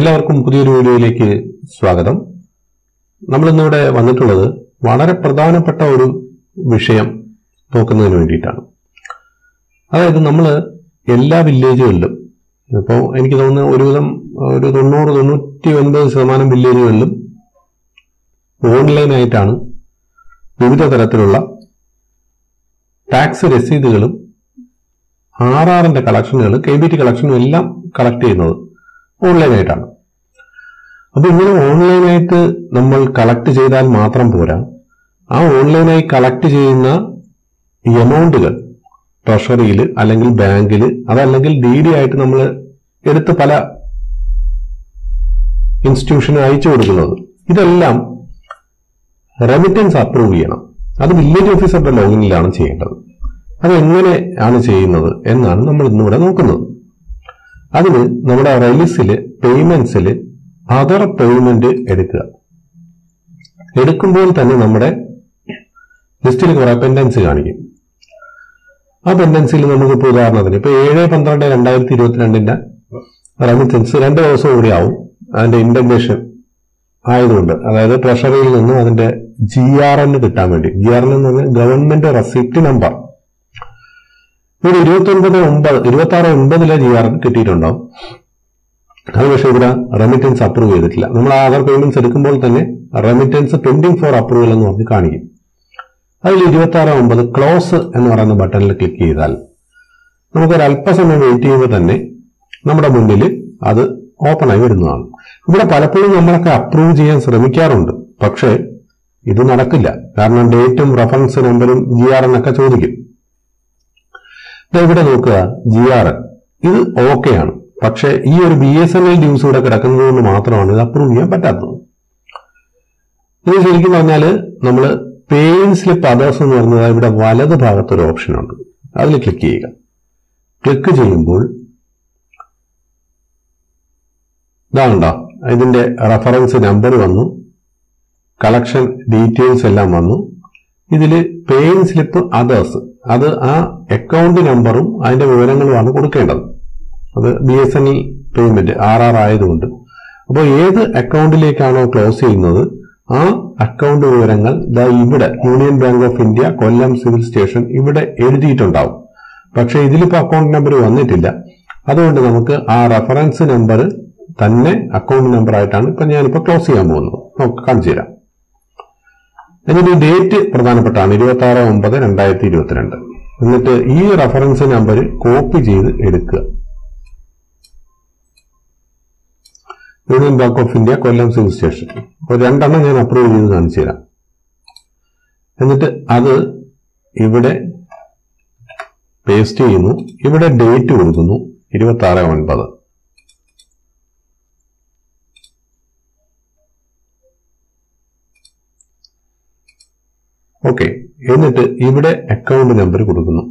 എല്ലാവർക്കും പുതിയൊരു വീഡിയോയിലേക്ക് സ്വാഗതം നമ്മൾ ഇന്നിവിടെ വന്നിട്ടുള്ളത് വളരെ പ്രധാനപ്പെട്ട ഒരു വിഷയം നോക്കുന്നതിന് വേണ്ടിയിട്ടാണ് അതായത് നമ്മൾ എല്ലാ വില്ലേജുകളിലും ഇപ്പോൾ എനിക്ക് തോന്നുന്നു ഒരുവിധം ഒരു തൊണ്ണൂറ് തൊണ്ണൂറ്റി ഒൻപത് ശതമാനം വില്ലേജുകളിലും ഓൺലൈനായിട്ടാണ് വിവിധ തരത്തിലുള്ള ടാക്സ് രസീതുകളും ആർ ആറിന്റെ കളക്ഷനുകൾ കെ ബി ടി കളക്ഷനും എല്ലാം കളക്ട് ചെയ്യുന്നത് ഓൺലൈനായിട്ടാണ് അപ്പൊ ഇങ്ങനെ ഓൺലൈനായിട്ട് നമ്മൾ കളക്ട് ചെയ്താൽ മാത്രം പോരാ ആ ഓൺലൈനായി കളക്ട് ചെയ്യുന്ന എമൗണ്ടുകൾ ട്രഷറിയിൽ അല്ലെങ്കിൽ ബാങ്കിൽ അതല്ലെങ്കിൽ ഡി ഡി ആയിട്ട് നമ്മൾ എടുത്ത് പല ഇൻസ്റ്റിറ്റ്യൂഷന് അയച്ചു കൊടുക്കുന്നത് ഇതെല്ലാം റെമിറ്റൻസ് അപ്രൂവ് ചെയ്യണം അത് വില്ലേജ് ഓഫീസറുടെ ലോഗിനിലാണ് ചെയ്യേണ്ടത് അത് എങ്ങനെ ആണ് ചെയ്യുന്നത് എന്നാണ് നമ്മൾ ഇന്നിവിടെ നോക്കുന്നത് അതിന് നമ്മുടെ റൈസിൽ പേയ്മെന്റ്സിൽ അതർ പേയ്മെന്റ് എടുക്കുക എടുക്കുമ്പോൾ തന്നെ നമ്മുടെ ലിസ്റ്റിൽ കുറെ പെൻഡൻസി കാണിക്കും ആ പെൻഡൻസിയിൽ നമുക്ക് ഇപ്പോൾ ഉദാഹരണത്തിന് ഇപ്പൊ ഏഴ് പന്ത്രണ്ട് രണ്ടായിരത്തി ഇരുപത്തിരണ്ടിന്റെ റെമിറ്റൻസ് രണ്ട് ദിവസം കൂടി ആവും അതിന്റെ ഇന്റഗ്രേഷൻ ആയതുകൊണ്ട് അതായത് ട്രഷറിയിൽ നിന്നും അതിന്റെ ജി ആർ എൻ കിട്ടാൻ വേണ്ടി ജി ആർ എൻ എന്ന് പറഞ്ഞാൽ ഗവൺമെന്റ് റെസിപ്റ്റ് നമ്പർ ഇവിടെ ഇരുപത്തി ഒൻപത് ഒമ്പത് ഇരുപത്തി ആറ് ഒൻപതിലെ ജി ആർ എൻ കിട്ടിയിട്ടുണ്ടാവും അത് പക്ഷേ ഇവിടെ റെമിറ്റൻസ് അപ്രൂവ് ചെയ്തിട്ടില്ല നമ്മൾ ആധാർ പേയ്മെന്റ്സ് എടുക്കുമ്പോൾ തന്നെ റെമിറ്റൻസ് പെൻഡിങ് ഫോർ അപ്രൂവൽ എന്ന് പറഞ്ഞ് കാണിക്കും അതിൽ ഇരുപത്തി ആറ് ഒമ്പത് ക്ലോസ് എന്ന് പറയുന്ന ബട്ടണിൽ ക്ലിക്ക് ചെയ്താൽ നമുക്കൊരു അല്പസമയം വെയിറ്റ് ചെയ്യുമ്പോൾ തന്നെ നമ്മുടെ മുന്നിൽ അത് ഓപ്പൺ ആയി വരുന്നതാണ് ഇവിടെ പലപ്പോഴും നമ്മളൊക്കെ അപ്രൂവ് ചെയ്യാൻ ശ്രമിക്കാറുണ്ട് പക്ഷേ ഇത് നടക്കില്ല കാരണം ഡേറ്റും റഫറൻസ് നമ്പറും ജി ആർ എൻ ഒക്കെ ചോദിക്കും ദാ ഇവിടെ നോക്കുക ജി ആർ എൻ ഇത് ഓക്കെയാണ് പക്ഷേ ഈ ഒരു B S N L dues ഇവിടെ കിടക്കുന്നത് കൊണ്ട് മാത്രമാണ് ഇത് അപ്രൂവ് ചെയ്യാൻ പറ്റാത്തത് ഇത് ശരിക്കും പറഞ്ഞാൽ നമ്മൾ പേയിങ് സ്ലിപ്പ് അതേഴ്സ് എന്ന് പറഞ്ഞത് ഇവിടെ വലത് ഭാഗത്ത് ഒരു ഓപ്ഷൻ ഉണ്ട് അതിൽ ക്ലിക്ക് ചെയ്യുക ക്ലിക്ക് ചെയ്യുമ്പോൾ ഇതാണ്ടോ ഇതിന്റെ റഫറൻസ് നമ്പർ വന്നു കളക്ഷൻ ഡീറ്റെയിൽസ് എല്ലാം വന്നു ഇതിൽ പേയിങ് സ്ലിപ്പ് അതേഴ്സ് അത് ആ അക്കൗണ്ട് നമ്പറും അതിന്റെ വിവരങ്ങളുമാണ് കൊടുക്കേണ്ടത് അത് B S N L payment R R ആയതുകൊണ്ട് അപ്പോൾ ഏത് അക്കൗണ്ടിലേക്കാണോ ക്ലോസ് ചെയ്യുന്നത് ആ അക്കൗണ്ട് വിവരങ്ങൾ ദാ ഇവിടെ Union Bank of India Kollam civil station ഇവിടെ എഴുതിയിട്ടുണ്ടാവും പക്ഷെ ഇതിലിപ്പോ അക്കൗണ്ട് നമ്പർ വന്നിട്ടില്ല അതുകൊണ്ട് നമുക്ക് ആ റെഫറൻസ് നമ്പർ തന്നെ അക്കൗണ്ട് നമ്പർ ആയിട്ടാണ് ഇപ്പൊ ഞാനിപ്പോ ക്ലോസ് ചെയ്യാൻ പോകുന്നത് നമുക്ക് കാണിച്ചു തരാം എന്നിട്ട് ഡേറ്റ് പ്രധാനപ്പെട്ടാണ് ഇരുപത്തി ആറ് ഒമ്പത് രണ്ടായിരത്തി ഇരുപത്തിരണ്ട് എന്നിട്ട് ഈ റെഫറൻസ് നമ്പർ കോപ്പി ചെയ്ത് എടുക്കുക Union Bank of India Kollam civil station അപ്പോൾ രണ്ടെണ്ണം ഞാൻ അപ്രൂവ് ചെയ്ത് കാണിച്ചു തരാം എന്നിട്ട് അത് ഇവിടെ പേസ്റ്റ് ചെയ്യുന്നു ഇവിടെ ഡേറ്റ് കൊടുക്കുന്നു ഇരുപത്തി ആറ് ഒൻപത് ഓക്കെ എന്നിട്ട് ഇവിടെ അക്കൗണ്ട് നമ്പർ കൊടുക്കുന്നു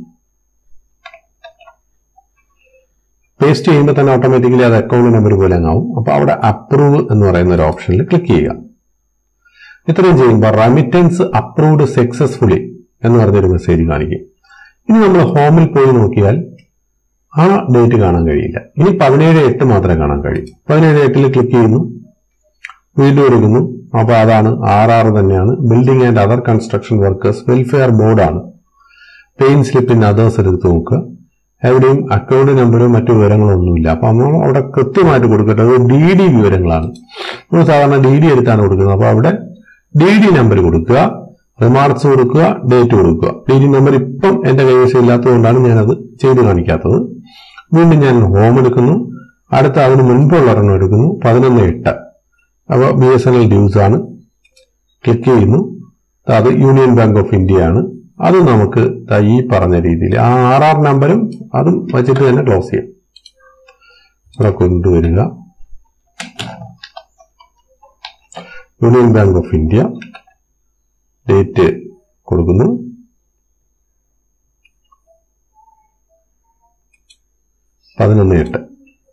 പേസ്റ്റ് ചെയ്യുമ്പോൾ തന്നെ ഓട്ടോമാറ്റിക്കലി അത് അക്കൗണ്ട് നമ്പർ പോലെ അങ്ങാവും അപ്പോൾ അവിടെ അപ്രൂവ് എന്ന് പറയുന്ന ഒരു ഓപ്ഷനിൽ ക്ലിക്ക് ചെയ്യുക ഇത്രയും ചെയ്യുമ്പോൾ റെമിറ്റൻസ് അപ്രൂവ്ഡ് സക്സസ്ഫുള്ളി എന്ന് പറഞ്ഞൊരു മെസ്സേജ് കാണിക്കും ഇനി നമ്മൾ ഹോമിൽ പോയി നോക്കിയാൽ ആ ഡേറ്റ് കാണാൻ കഴിയില്ല ഇനി പതിനേഴ് എട്ട് മാത്രമേ കാണാൻ കഴിയൂ പതിനേഴ് എട്ടിൽ ക്ലിക്ക് ചെയ്യുന്നു വീണ്ടും എടുക്കുന്നു അപ്പോൾ അതാണ് ആർ ആർ തന്നെയാണ് building and other construction workers welfare ബോർഡാണ് പെയിൻ സ്ലിപ്പിൻ അതേഴ്സ് എടുത്ത് നോക്കുക എവിടെയും അക്കൗണ്ട് നമ്പരും മറ്റു വിവരങ്ങളോ ഒന്നുമില്ല അപ്പൊ നമ്മൾ അവിടെ കൃത്യമായിട്ട് കൊടുക്കട്ടെ അത് ഡി ഡി വിവരങ്ങളാണ് നമ്മൾ സാധാരണ ഡി ഡി എടുത്താണ് കൊടുക്കുന്നത് അപ്പൊ അവിടെ ഡി ഡി നമ്പർ കൊടുക്കുക റിമാർക്സ് കൊടുക്കുക ഡേറ്റ് കൊടുക്കുക ഡി ഡി നമ്പർ ഇപ്പം എന്റെ കൈവശം ഇല്ലാത്തതുകൊണ്ടാണ് ഞാനത് ചെയ്ത് കാണിക്കാത്തത് വീണ്ടും ഞാൻ ഹോം എടുക്കുന്നു അടുത്ത അതിന് മുൻപുള്ള ഒരെണ്ണം എടുക്കുന്നു പതിനൊന്ന് എട്ട് അപ്പോൾ B S N L dues ആണ് ക്ലിക്ക് ചെയ്യുന്നു അത് യൂണിയൻ ബാങ്ക് ഓഫ് ഇന്ത്യ ആണ് അത് നമുക്ക് ദാ ഈ പറഞ്ഞ രീതിയിൽ ആ ആർ ആർ നമ്പരും അതും വെച്ചിട്ട് തന്നെ ക്ലോസ് ചെയ്യാം ഇവിടെ കൊണ്ടുവരിക Union Bank of India date കൊടുക്കുന്നു പതിനൊന്ന് എട്ട്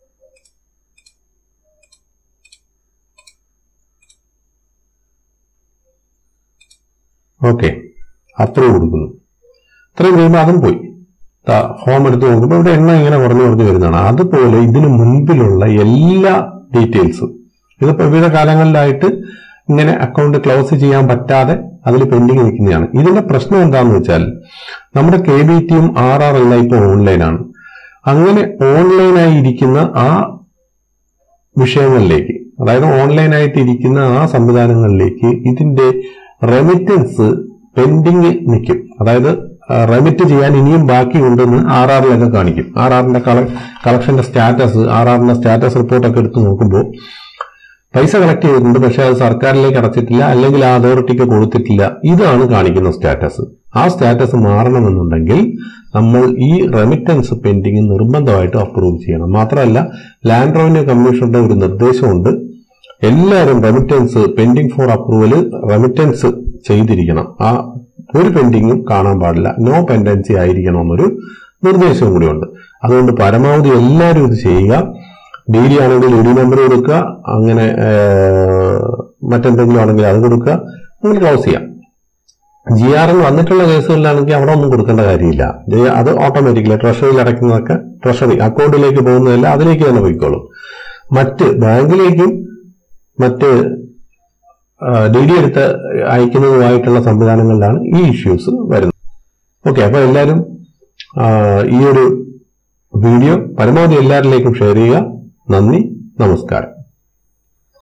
ഓക്കെ അപ്രൂവ് കൊടുക്കുന്നു ഇത്രയും കഴിയുമ്പോൾ അതും പോയി ഹോം എടുത്ത് നോക്കുമ്പോൾ ഇവിടെ എണ്ണ ഇങ്ങനെ കുറഞ്ഞു കുറഞ്ഞു വരുന്നതാണ് അതുപോലെ ഇതിന് മുൻപിലുള്ള എല്ലാ ഡീറ്റെയിൽസ് ഇതിപ്പോ വിവിധ കാലങ്ങളിലായിട്ട് ഇങ്ങനെ അക്കൗണ്ട് ക്ലോസ് ചെയ്യാൻ പറ്റാതെ അതിൽ പെൻഡിങ് നിൽക്കുന്നതാണ് ഇതിന്റെ പ്രശ്നം എന്താണെന്ന് വെച്ചാൽ നമ്മുടെ കെ ബി ടിയും ആർ ആർ എല്ലാം ഇപ്പോൾ ഓൺലൈനാണ് അങ്ങനെ ഓൺലൈനായി ഇരിക്കുന്ന ആ വിഷയങ്ങളിലേക്ക് അതായത് ഓൺലൈനായിട്ട് ഇരിക്കുന്ന ആ സംവിധാനങ്ങളിലേക്ക് ഇതിന്റെ റെമിറ്റൻസ് പെൻഡിങ് നിൽക്കും അതായത് റെമിറ്റ് ചെയ്യാൻ ഇനിയും ബാക്കിയുണ്ടെന്ന് ആർ ആറിലൊക്കെ കാണിക്കും ആർ ആറിന്റെ കളക്ഷന്റെ സ്റ്റാറ്റസ് ആർ ആറിന്റെ സ്റ്റാറ്റസ് റിപ്പോർട്ടൊക്കെ എടുത്ത് നോക്കുമ്പോൾ പൈസ കളക്ട് ചെയ്തിട്ടുണ്ട് പക്ഷെ അത് സർക്കാരിലേക്ക് അടച്ചിട്ടില്ല അല്ലെങ്കിൽ ആ അതോറിറ്റിക്ക് കൊടുത്തിട്ടില്ല ഇതാണ് കാണിക്കുന്ന സ്റ്റാറ്റസ് ആ സ്റ്റാറ്റസ് മാറണമെന്നുണ്ടെങ്കിൽ നമ്മൾ ഈ റെമിറ്റൻസ് പെൻഡിങ് നിർബന്ധമായിട്ടും അപ്രൂവ് ചെയ്യണം മാത്രമല്ല ലാൻഡ് റവന്യൂ കമ്മീഷന്റെ ഒരു നിർദ്ദേശമുണ്ട് എല്ലാവരും remittance pending for approval remittance ചെയ്തിരിക്കണം ആ ഒരു പെൻഡിങ്ങും കാണാൻ പാടില്ല നോ പെൻഡൻസി ആയിരിക്കണം എന്നൊരു നിർദ്ദേശവും കൂടിയുണ്ട് അതുകൊണ്ട് പരമാവധി എല്ലാവരും ഇത് ചെയ്യുക ഡി ഡി ആണെങ്കിൽ ഇ ഡി നമ്പർ കൊടുക്കുക അങ്ങനെ ഏഹ്, മറ്റെന്തെങ്കിലും ആണെങ്കിൽ അത് കൊടുക്കുക അങ്ങനെ ക്ലോസ് ചെയ്യാം ജി ആർ എൻ വന്നിട്ടുള്ള കേസുകളിലാണെങ്കിൽ അവിടെ ഒന്നും കൊടുക്കേണ്ട കാര്യമില്ല ജി- അത് ഓട്ടോമാറ്റിക്കലി ട്രഷറിയിൽ അടയ്ക്കുന്നതൊക്കെ ട്രഷറി അക്കൗണ്ടിലേക്ക് പോകുന്നതല്ല അതിലേക്ക് തന്നെ പോയിക്കോളും മറ്റ് ബാങ്കിലേക്കും മറ്റ് ഡി ഡി എടുത്ത് അയക്കുന്നതുമായിട്ടുള്ള സംവിധാനങ്ങളിലാണ് ഈ ഇഷ്യൂസ് വരുന്നത് ഓക്കെ അപ്പൊ എല്ലാവരും ആ, ഈ ഒരു വീഡിയോ പരമാവധി എല്ലാവരിലേക്കും ഷെയർ ചെയ്യുക നന്ദി നമസ്കാരം